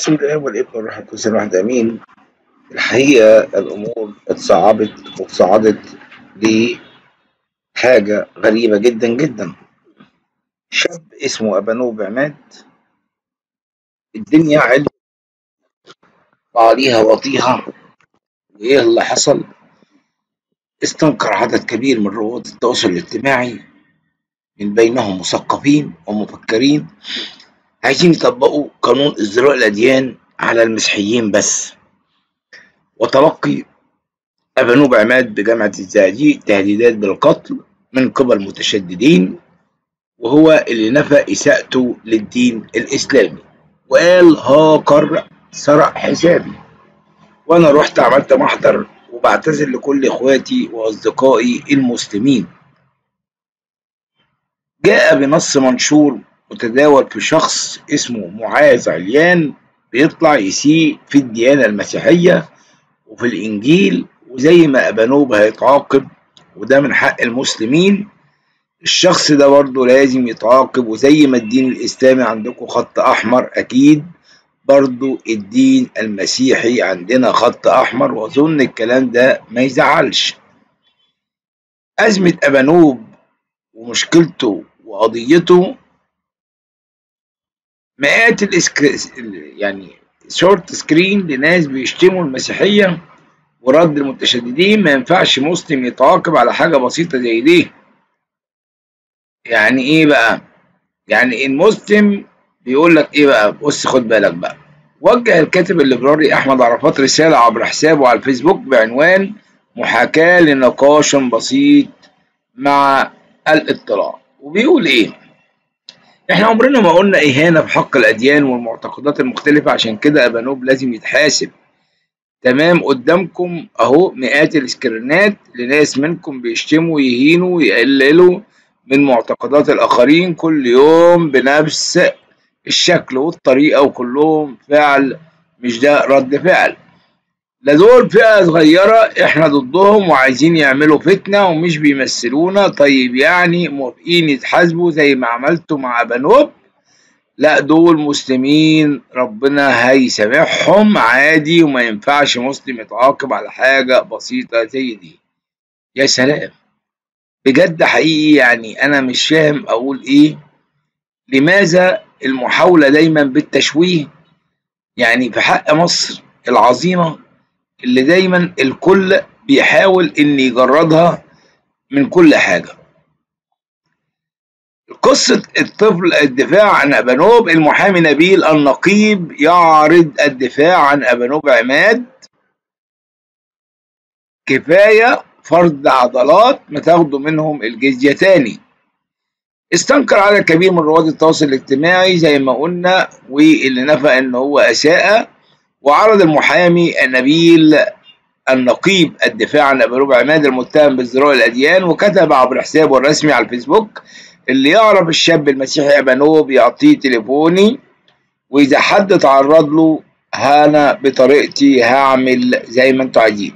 بسم الله والابن والروح القدس الواحد امين الحقيقه الامور اتصعبت وتصاعدت لحاجه غريبه جدا جدا شاب اسمه ابانوب عماد الدنيا علم عليها وطيها وايه اللي حصل استنكر عدد كبير من رواد التواصل الاجتماعي من بينهم مثقفين ومفكرين عايزين يطبقوا قانون ازدراء الاديان على المسيحيين بس وتلقي ابانوب عماد بجامعه الزقازيق تهديدات بالقتل من قبل متشددين وهو اللي نفى اساءته للدين الاسلامي وقال هاكر سرق حسابي وانا رحت عملت محضر وبعتذر لكل اخواتي واصدقائي المسلمين جاء بنص منشور متداول في شخص اسمه معاذ عليان بيطلع يسيء في الديانة المسيحية وفي الإنجيل وزي ما أبانوب هيتعاقب وده من حق المسلمين الشخص ده برضه لازم يتعاقب وزي ما الدين الإسلامي عندكم خط أحمر أكيد برضه الدين المسيحي عندنا خط أحمر وأظن الكلام ده ما يزعلش أزمة أبانوب ومشكلته وقضيته مئات الاسك... يعني شورت سكرين لناس بيشتموا المسيحية ورد المتشددين ما ينفعش مسلم يتعاقب على حاجة بسيطة زي دي يعني ايه بقى يعني المسلم بيقول لك ايه بقى بص خد بالك بقى وجه الكاتب الليبراري احمد عرفات رسالة عبر حسابه على الفيسبوك بعنوان محاكاة لنقاش بسيط مع الاطلاع وبيقول ايه احنا عمرنا ما قلنا اهانه في حق الاديان والمعتقدات المختلفه عشان كده ابانوب لازم يتحاسب تمام قدامكم اهو مئات السكرينات لناس منكم بيشتموا يهينوا ويقللوا من معتقدات الاخرين كل يوم بنفس الشكل والطريقه وكلهم فعل مش ده رد فعل لا دول فئة صغيرة احنا ضدهم وعايزين يعملوا فتنة ومش بيمثلونا طيب يعني موافقين يتحاسبوا زي ما عملتوا مع بنوب لا دول مسلمين ربنا هيسامحهم عادي وما ينفعش مسلم يتعاقب على حاجة بسيطة زي دي يا سلام بجد حقيقي يعني انا مش فاهم اقول ايه لماذا المحاولة دايما بالتشويه يعني في حق مصر العظيمة اللي دايما الكل بيحاول ان يجردها من كل حاجة قصة الطفل الدفاع عن أبانوب المحامي نبيل النقيب يعرض الدفاع عن أبانوب عماد كفاية فرض عضلات ما تاخدوا منهم الجزية تاني استنكر عدد كبير من رواد التواصل الاجتماعي زي ما قلنا واللي نفى ان هو اساء وعرض المحامي نبيل النقيب الدفاع عن ابو عماد المتهم بازدراء الاديان وكتب عبر حسابه الرسمي على الفيسبوك اللي يعرف الشاب المسيحي ابانوب يعطيه تليفوني واذا حد تعرض له انا بطريقتي هعمل زي ما انتوا عايزين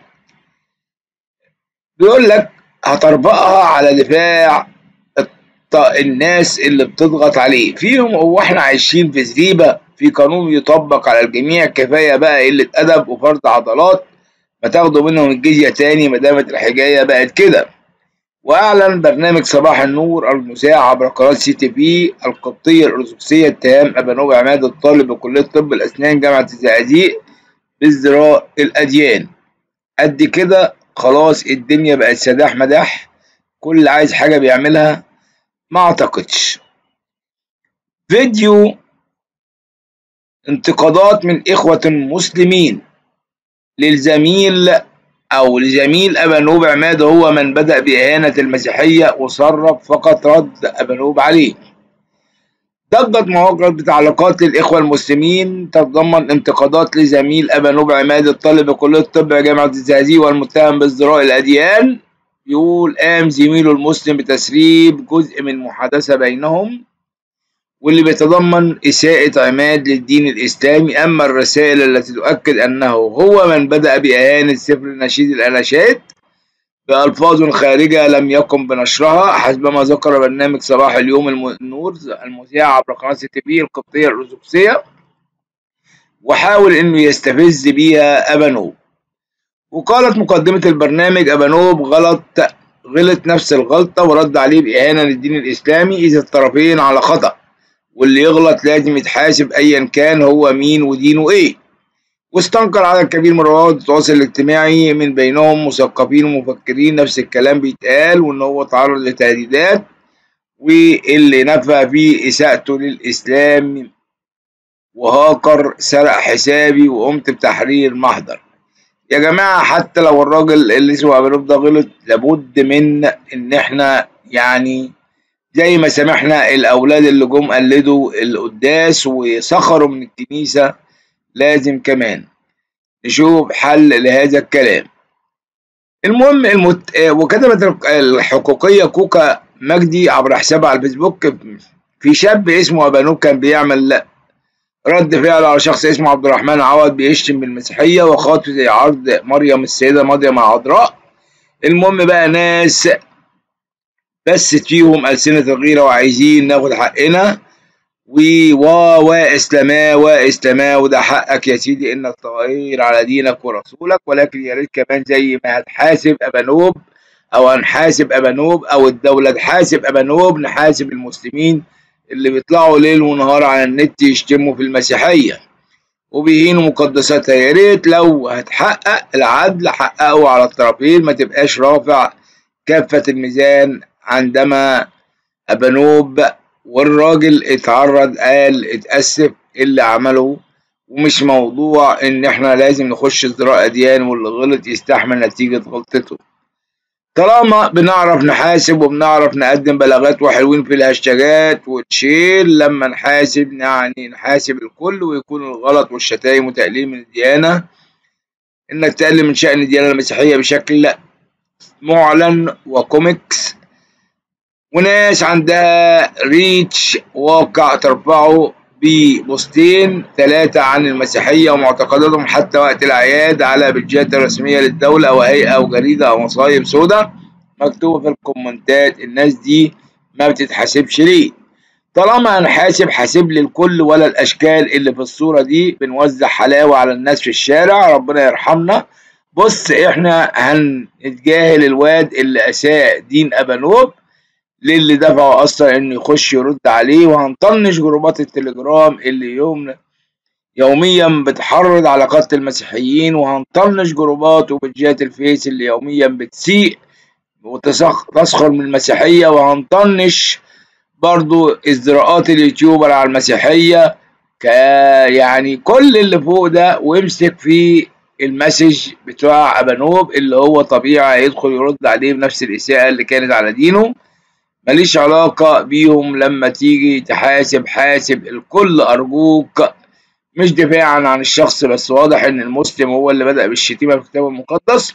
بيقول لك هطربقها على دفاع الناس اللي بتضغط عليه فيهم هو احنا عايشين في زريبه في قانون يطبق على الجميع كفايه بقى قله ادب وفرض عضلات ما تاخدوا منهم الجزيه تاني ما دامت الحكايه بقت كده واعلن برنامج صباح النور المذاع عبر قناه سي تي في القبطيه الارثوذكسيه اتهام ابانوب عماد الطالب بكليه طب الاسنان جامعه الزقازيق بازدراء الاديان قد كده خلاص الدنيا بقت سداح مداح كل عايز حاجه بيعملها ما اعتقدش فيديو انتقادات من إخوة مسلمين للزميل أو لزميل أبانوب عماد هو من بدأ بإهانة المسيحية وصرف فقط رد أبانوب عليه ضجت مواقع بتعليقات للإخوة المسلمين تتضمن انتقادات لزميل أبانوب عماد الطالب بكلية الطب جامعة الزقازيق والمتهم بازدراء الأديان يقول قام زميله المسلم بتسريب جزء من محادثة بينهم واللي بيتضمن إساءة عماد للدين الإسلامي أما الرسائل التي تؤكد أنه هو من بدأ بإهانة سفر نشيد الأناشات بألفاظ خارجة لم يقم بنشرها حسبما ذكر برنامج صباح اليوم النور المذيع عبر قناة تي في القبطية الأرثوذكسية وحاول انه يستفز بيها ابانوب وقالت مقدمة البرنامج ابانوب غلط غلط نفس الغلطة ورد عليه بإهانة للدين الإسلامي إذا الطرفين على خطأ واللي يغلط لازم يتحاسب أيا كان هو مين ودينه إيه واستنكر عدد كبير من رواد التواصل الاجتماعي من بينهم مثقفين ومفكرين نفس الكلام بيتقال وإن هو تعرض لتهديدات واللي نفى فيه إساءته للإسلام وهاكر سرق حسابي وقمت بتحرير محضر يا جماعة حتى لو الراجل اللي اسمه أبانوب ده غلط لابد من إن إحنا يعني زي ما سمحنا الأولاد اللي جم قلدوا القداس وسخروا من الكنيسة لازم كمان نشوف حل لهذا الكلام المهم المت... وكتبت الحقوقية كوكا مجدي عبر حسابها على الفيسبوك في شاب اسمه أبانوب كان بيعمل رد فعل على شخص اسمه عبد الرحمن عوض بيشتم بالمسيحية وخاطب زي عرض مريم السيدة مريم عذراء المهم بقى ناس بست فيهم ألسنة الغيرة وعايزين ناخد حقنا و وا واسلما واسلما وده حقك يا سيدي انك تغير على دينك ورسولك ولكن يا ريت كمان زي ما هتحاسب ابانوب او هنحاسب ابانوب او الدوله تحاسب ابانوب نحاسب المسلمين اللي بيطلعوا ليل ونهار على النت يشتموا في المسيحيه وبيهينوا مقدساتها يا ريت لو هتحقق العدل حققه على الطرفين ما تبقاش رافع كافه الميزان عندما ابانوب والراجل اتعرض قال اتأسف اللي عمله ومش موضوع ان احنا لازم نخش ازدراء اديان واللي غلط يستحمل نتيجة غلطته طالما بنعرف نحاسب وبنعرف نقدم بلاغات وحلوين في الهاشتاجات وتشيل لما نحاسب يعني نحاسب الكل ويكون الغلط والشتايم وتقليل من الديانة انك تقلل من شأن الديانة المسيحية بشكل معلن وكوميكس وناس عندها ريتش واقع ترفعه ببوستين ثلاثة عن المسيحية ومعتقداتهم حتى وقت الأعياد على بيجات الرسمية للدولة أو هيئة أو جريدة أو مصايب سودا مكتوبة في الكومنتات الناس دي ما بتتحاسبش ليه طالما هنحاسب حاسب لي الكل ولا الأشكال اللي في الصورة دي بنوزع حلاوة على الناس في الشارع ربنا يرحمنا بص احنا هنتجاهل الواد اللي أساء دين أبانوب للي دفعه اصلا انه يخش يرد عليه وهنطنش جروبات التليجرام اللي يوم يوميا بتحرض على قتل المسيحيين وهنطنش جروبات وبيجات الفيس اللي يوميا بتسيء وتسخر من المسيحية وهنطنش برضو ازدراءات اليوتيوبر على المسيحية ك يعني كل اللي فوق ده وامسك في المسج بتاع ابانوب اللي هو طبيعي هيدخل يرد عليه بنفس الاساءة اللي كانت على دينه ماليش علاقة بيهم لما تيجي تحاسب حاسب الكل أرجوك مش دفاعا عن الشخص بس واضح إن المسلم هو اللي بدأ بالشتيمة في الكتاب المقدس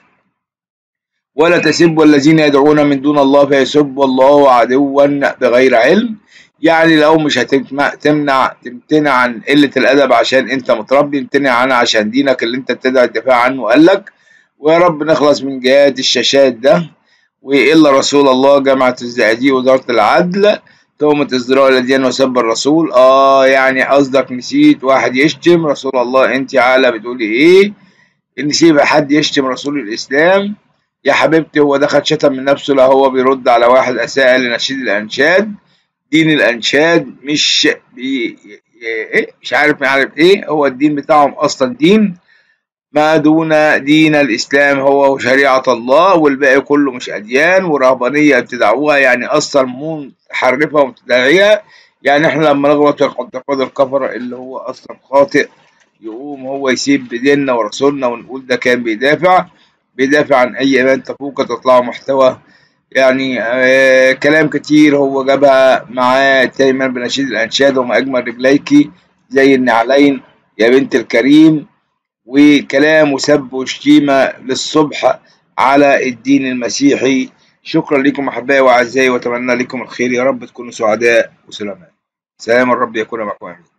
ولا تسبوا الذين يدعون من دون الله فيسبوا الله عدوا بغير علم يعني لو مش هتمنع تمتنع عن قلة الأدب عشان أنت متربي امتنع عنها عشان دينك اللي أنت بتدعي الدفاع عنه قالك ويا رب نخلص من جهاد الشاشات ده وإلا رسول الله جامعة الزقازيق وزارة العدل تهمة ازدراء الأديان وسب الرسول اه يعني قصدك نسيت واحد يشتم رسول الله انت عالة بتقولي ايه نسيب حد يشتم رسول الإسلام يا حبيبتي هو دخل شتم من نفسه لا هو بيرد على واحد أساء لنشيد الأنشاد دين الأنشاد مش بي إيه مش عارف عارف ايه هو الدين بتاعهم أصلا دين ما دون دين الإسلام هو شريعة الله والباقي كله مش أديان ورهبانية ابتدعوها يعني أصلا منحرفة ومبتدعية يعني إحنا لما نغلط في اعتقاد الكفرة اللي هو أصلا خاطئ يقوم هو يسيب بديننا ورسولنا ونقول ده كان بيدافع بيدافع عن أي إيمان تفوق تطلع محتوى يعني آه كلام كتير هو جابها معاه دايما بنشيد الأنشاد وما أجمل رجليكي زي النعلين يا بنت الكريم وكلام وسب وشتيمة للصبح على الدين المسيحي شكرا لكم أحبائي وأعزائي وأتمنى لكم الخير يا رب تكونوا سعداء وسلامات سلام الرب يكون معكم